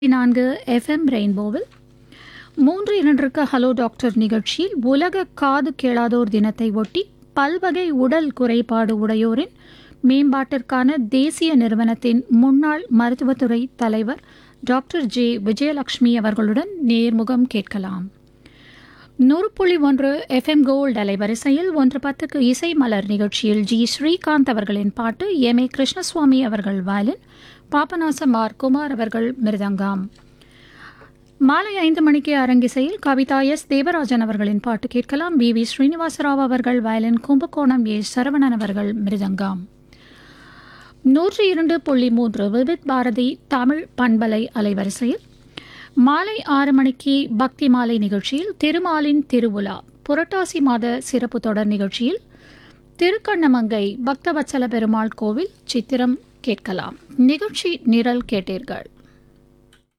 நான்கு எஃப்எம் ரெயின்போவில் மூன்று இரண்டிற்கு ஹலோ டாக்டர் நிகழ்ச்சியில் உலக காது கேளாதோர் தினத்தை ஒட்டி பல்வகை உடல் குறைபாடு உடையோரின் மேம்பாட்டிற்கான தேசிய நிறுவனத்தின் முன்னாள் மருத்துவத்துறை தலைவர் டாக்டர் ஜே விஜயலட்சுமி அவர்களுடன் நேர்முகம் கேட்கலாம் நூறு புள்ளி ஒன்று எஃப்எம் கோல்ட் அலைவரிசையில் ஒன்று பத்துக்கு இசை மலர் நிகழ்ச்சியில் ஜி ஸ்ரீகாந்த் அவர்களின் பாட்டு எம் ஏ கிருஷ்ணசுவாமி அவர்கள் வயலின் பாபநாசம் ஆர் குமார் அவர்கள் மிருதங்கம் மாலை ஐந்து மணிக்கு அரங்கிசையில் கவிதா எஸ் தேவராஜன் அவர்களின் பாட்டு கேட்கலாம் பி வி ஸ்ரீனிவாசராவ் அவர்கள் வயலின் கும்பகோணம் ஏ சரவணன் அவர்கள் மிருதங்கம் நூற்றி இரண்டு புள்ளி மூன்று விவித் பாரதி தமிழ் பண்பலை அலைவரிசையில் மாலை ஆறு மணிக்கு பக்தி மாலை நிகழ்ச்சியில் திருமாலின் திருவுலா புரட்டாசி மாத சிறப்பு தொடர் நிகழ்ச்சியில் திருக்கண்ணமங்கை பக்தவத்சல பெருமாள் கோவில் சித்திரம் கேட்கலாம் நிகழ்ச்சி நிரல் கேட்டீர்கள்